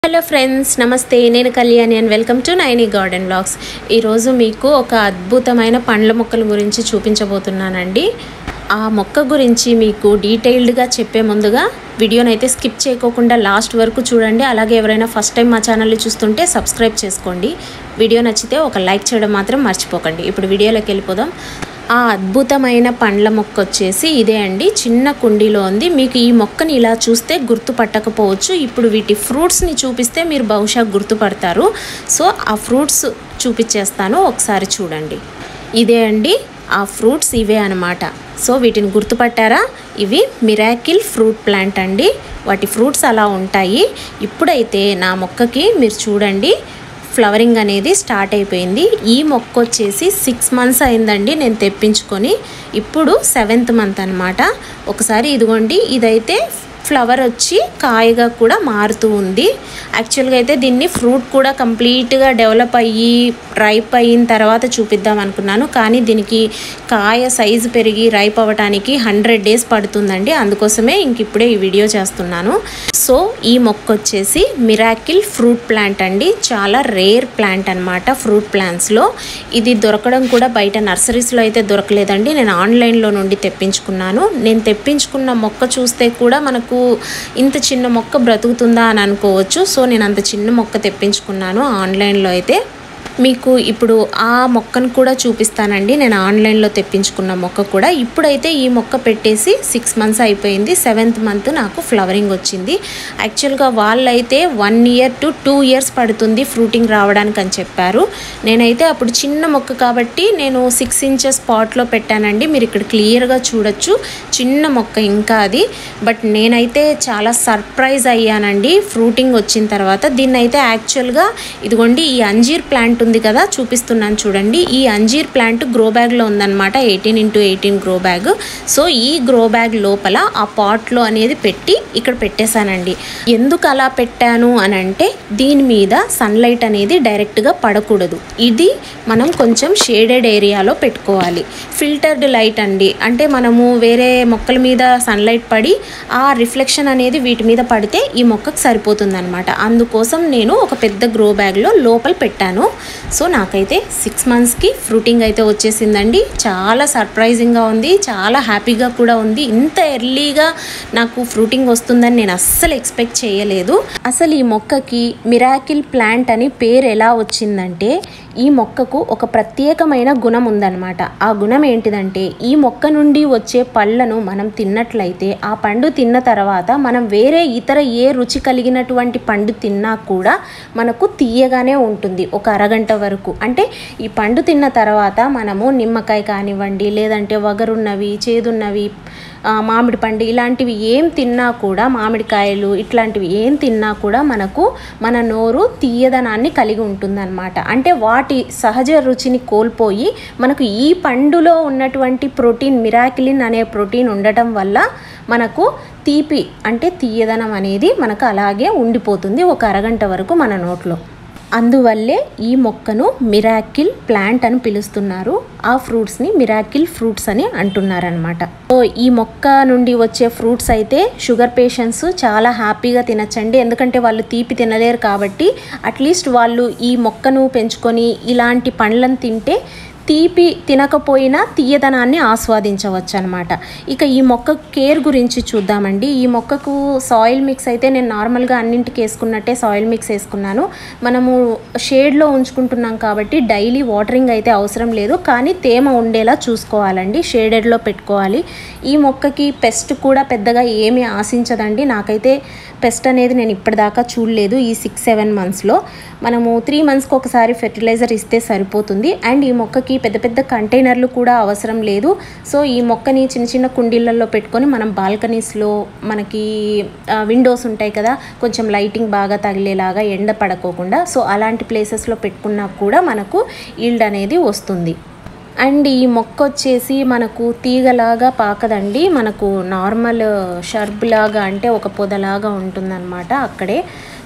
hello friends నమస్తే నేను Kalyani and welcome to Naini garden blogs ఈరోజు మీకు ఒక అద్భుతమైన పండ్ల మొక్కల గురించి చూపించబోతున్నానండి ఆ మొక్క గురించి మీకు డీటెయిల్డ్గా చెప్పే ముందుగా వీడియోనైతే స్కిప్ చేయకోకుండా లాస్ట్ వరకు చూడండి అలాగే ఎవరైనా ఫస్ట్ టైం మా ఛానల్ని చూస్తుంటే సబ్స్క్రైబ్ చేసుకోండి వీడియో నచ్చితే ఒక లైక్ చేయడం మాత్రం మర్చిపోకండి ఇప్పుడు వీడియోలోకి వెళ్ళిపోదాం ఆ అద్భుతమైన పండ్ల మొక్క వచ్చేసి ఇదే అండి చిన్న కుండీలో ఉంది మీకు ఈ మొక్కని ఇలా చూస్తే గుర్తుపట్టకపోవచ్చు ఇప్పుడు వీటి ఫ్రూట్స్ని చూపిస్తే మీరు బహుశా గుర్తుపడతారు సో ఆ ఫ్రూట్స్ చూపించేస్తాను ఒకసారి చూడండి ఇదే అండి ఆ ఫ్రూట్స్ ఇవే అనమాట సో వీటిని గుర్తుపట్టారా ఇవి మిరాకిల్ ఫ్రూట్ ప్లాంట్ అండి వాటి ఫ్రూట్స్ అలా ఉంటాయి ఇప్పుడైతే నా మొక్కకి మీరు చూడండి ఫ్లవరింగ్ అనేది స్టార్ట్ అయిపోయింది ఈ మొక్క వచ్చేసి సిక్స్ మంత్స్ అయిందండి నేను తెప్పించుకొని ఇప్పుడు సెవెంత్ మంత్ అనమాట ఒకసారి ఇదిగోండి ఇదైతే ఫ్లవర్ వచ్చి కాయగా కూడా మారుతూ ఉంది యాక్చువల్గా అయితే దీన్ని ఫ్రూట్ కూడా కంప్లీట్గా డెవలప్ అయ్యి రైప్ అయిన తర్వాత చూపిద్దాం అనుకున్నాను కానీ దీనికి కాయ సైజు పెరిగి రైప్ అవ్వటానికి హండ్రెడ్ డేస్ పడుతుందండి అందుకోసమే ఇంక ఇప్పుడే ఈ వీడియో చేస్తున్నాను సో ఈ మొక్క వచ్చేసి మిరాకిల్ ఫ్రూట్ ప్లాంట్ అండి చాలా రేర్ ప్లాంట్ అనమాట ఫ్రూట్ ప్లాంట్స్లో ఇది దొరకడం కూడా బయట నర్సరీస్లో అయితే దొరకలేదండి నేను ఆన్లైన్లో నుండి తెప్పించుకున్నాను నేను తెప్పించుకున్న మొక్క చూస్తే కూడా మనకు ఇంత చిన్న మొక్క బ్రతుకుతుందా అని అనుకోవచ్చు సో నేను అంత చిన్న మొక్క తెప్పించుకున్నాను ఆన్లైన్లో అయితే మీకు ఇప్పుడు ఆ మొక్కను కూడా చూపిస్తానండి నేను ఆన్లైన్లో తెప్పించుకున్న మొక్క కూడా ఇప్పుడైతే ఈ మొక్క పెట్టేసి సిక్స్ మంత్స్ అయిపోయింది సెవెంత్ మంత్ నాకు ఫ్లవరింగ్ వచ్చింది యాక్చువల్గా వాళ్ళైతే one year to two years పడుతుంది ఫ్రూటింగ్ రావడానికి అని చెప్పారు నేనైతే అప్పుడు చిన్న మొక్క కాబట్టి నేను సిక్స్ ఇంచెస్ పాట్లో పెట్టానండి మీరు ఇక్కడ క్లియర్గా చూడొచ్చు చిన్న మొక్క ఇంకా అది బట్ నేనైతే చాలా సర్ప్రైజ్ అయ్యానండి ఫ్రూటింగ్ వచ్చిన తర్వాత దీన్ని అయితే యాక్చువల్గా ఇదిగోండి ఈ అంజీర్ ప్లాంట్ ఉంది కదా చూపిస్తున్నాను చూడండి ఈ అంజీర్ ప్లాంట్ గ్రో బ్యాగ్లో ఉందన్నమాట eighteen into eighteen grow bag so ఈ గ్రో బ్యాగ్ లోపల ఆ పాట్లో అనేది పెట్టి ఇక్కడ పెట్టేశానండి ఎందుకు అలా పెట్టాను అని అంటే దీని మీద సన్లైట్ అనేది డైరెక్ట్గా పడకూడదు ఇది మనం కొంచెం షేడెడ్ ఏరియాలో పెట్టుకోవాలి ఫిల్టర్డ్ లైట్ అండి అంటే మనము వేరే మొక్కల మీద సన్లైట్ పడి ఆ రిఫ్లెక్షన్ అనేది వీటి మీద పడితే ఈ మొక్కకు సరిపోతుంది అనమాట అందుకోసం నేను ఒక పెద్ద గ్రో బ్యాగ్లో లోపల పెట్టాను సో నాకైతే సిక్స్ మంత్స్కి ఫ్రూటింగ్ అయితే వచ్చేసిందండి చాలా సర్ప్రైజింగ్గా ఉంది చాలా హ్యాపీగా కూడా ఉంది ఇంత ఎర్లీగా నాకు ఫ్రూటింగ్ వస్తుందని నేను అస్సలు ఎక్స్పెక్ట్ చేయలేదు అసలు ఈ మొక్కకి మిరాకిల్ ప్లాంట్ అని పేరు ఎలా వచ్చిందంటే ఈ మొక్కకు ఒక ప్రత్యేకమైన గుణం ఉందన్నమాట ఆ గుణం ఏంటిదంటే ఈ మొక్క నుండి వచ్చే పళ్ళను మనం తిన్నట్లయితే ఆ పండు తిన్న తర్వాత మనం వేరే ఇతర ఏ రుచి కలిగినటువంటి పండు తిన్నా కూడా మనకు తీయగానే ఉంటుంది ఒక అరగంట వరకు అంటే ఈ పండు తిన్న తర్వాత మనము నిమ్మకాయ కానివ్వండి లేదంటే వగరున్నవి చేదున్నవి మామిడి పండు ఇలాంటివి ఏం తిన్నా కూడా మామిడికాయలు ఇట్లాంటివి ఏం తిన్నా కూడా మనకు మన నోరు తీయదనాన్ని కలిగి ఉంటుందన్నమాట అంటే వాటి సహజ రుచిని కోల్పోయి మనకు ఈ పండులో ఉన్నటువంటి ప్రోటీన్ మిరాకిలిన్ అనే ప్రోటీన్ ఉండటం వల్ల మనకు తీపి అంటే తీయదనం అనేది మనకు అలాగే ఉండిపోతుంది ఒక అరగంట వరకు మన నోట్లో అందువల్లే ఈ మొక్కను మిరాకిల్ ప్లాంట్ అని పిలుస్తున్నారు ఆ ఫ్రూట్స్ని మిరాకిల్ ఫ్రూట్స్ అని అంటున్నారనమాట సో ఈ మొక్క నుండి వచ్చే ఫ్రూట్స్ అయితే షుగర్ పేషెంట్స్ చాలా హ్యాపీగా తినచ్చండి ఎందుకంటే వాళ్ళు తీపి తినలేరు కాబట్టి అట్లీస్ట్ వాళ్ళు ఈ మొక్కను పెంచుకొని ఇలాంటి పండ్లను తింటే తీపి తినకపోయినా తీయదనాన్ని ఆస్వాదించవచ్చు అనమాట ఇక ఈ మొక్క కేర్ గురించి చూద్దామండి ఈ మొక్కకు సాయిల్ మిక్స్ అయితే నేను నార్మల్గా అన్నింటికి వేసుకున్నట్టే సాయిల్ మిక్స్ వేసుకున్నాను మనము షేడ్లో ఉంచుకుంటున్నాం కాబట్టి డైలీ వాటరింగ్ అయితే అవసరం లేదు కానీ తేమ ఉండేలా చూసుకోవాలండి షేడెడ్లో పెట్టుకోవాలి ఈ మొక్కకి పెస్ట్ కూడా పెద్దగా ఏమీ ఆశించదండి నాకైతే పెస్ట్ అనేది నేను ఇప్పటిదాకా చూడలేదు ఈ సిక్స్ సెవెన్ మంత్స్లో మనము త్రీ మంత్స్కి ఒకసారి ఫెర్టిలైజర్ ఇస్తే సరిపోతుంది అండ్ ఈ మొక్కకి పెద్ద పెద్ద కంటైనర్లు కూడా అవసరం లేదు సో ఈ మొక్కని చిన్న చిన్న కుండీలలో పెట్టుకొని మనం బాల్కనీస్లో మనకి విండోస్ ఉంటాయి కదా కొంచెం లైటింగ్ బాగా తగిలేలాగా ఎండ పడకోకుండా సో అలాంటి ప్లేసెస్లో పెట్టుకున్నా కూడా మనకు ఈల్డ్ అనేది వస్తుంది అండ్ ఈ మొక్క వచ్చేసి మనకు తీగలాగా పాకదండి మనకు నార్మల్ షర్బ్ లాగా అంటే ఒక పొదలాగా ఉంటుందన్నమాట అక్కడే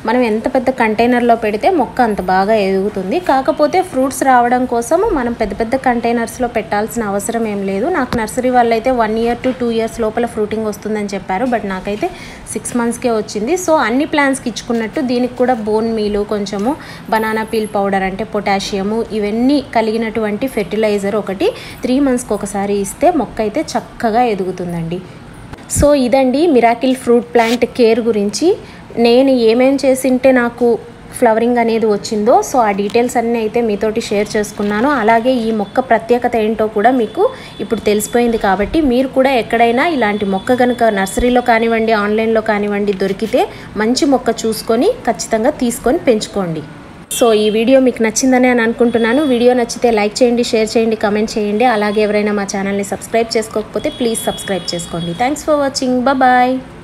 మనం ఎంత పెద్ద కంటైనర్లో పెడితే మొక్క అంత బాగా ఎదుగుతుంది కాకపోతే ఫ్రూట్స్ రావడం కోసం మనం పెద్ద పెద్ద కంటైనర్స్లో పెట్టాల్సిన అవసరం ఏం లేదు నాకు నర్సరీ వాళ్ళు అయితే one year to two years లోపల ఫ్రూటింగ్ వస్తుందని చెప్పారు బట్ నాకైతే సిక్స్ మంత్స్కే వచ్చింది సో అన్ని ప్లాంట్స్కి ఇచ్చుకున్నట్టు దీనికి కూడా బోన్ మీలు కొంచెము బనానా పీల్ పౌడర్ అంటే పొటాషియము ఇవన్నీ కలిగినటువంటి ఫెర్టిలైజర్ ఒకటి త్రీ మంత్స్కి ఒకసారి ఇస్తే మొక్క అయితే చక్కగా ఎదుగుతుందండి సో ఇదండి మిరాకిల్ ఫ్రూట్ ప్లాంట్ కేర్ గురించి నేను ఏమేం చేసింటే నాకు ఫ్లవరింగ్ అనేది వచ్చిందో సో ఆ డీటెయిల్స్ అన్నీ అయితే మీతోటి షేర్ చేసుకున్నాను అలాగే ఈ మొక్క ప్రత్యేకత ఏంటో కూడా మీకు ఇప్పుడు తెలిసిపోయింది కాబట్టి మీరు కూడా ఎక్కడైనా ఇలాంటి మొక్క కనుక నర్సరీలో కానివ్వండి ఆన్లైన్లో కానివ్వండి దొరికితే మంచి మొక్క చూసుకొని ఖచ్చితంగా తీసుకొని పెంచుకోండి సో ఈ వీడియో మీకు నచ్చిందని అని అనుకుంటున్నాను వీడియో నచ్చితే లైక్ చేయండి షేర్ చేయండి కమెంట్ చేయండి అలాగే ఎవరైనా మా ఛానల్ని సబ్స్క్రైబ్ చేసుకోకపోతే ప్లీజ్ సబ్స్క్రైబ్ చేసుకోండి థ్యాంక్స్ ఫర్ వాచింగ్ బాయ్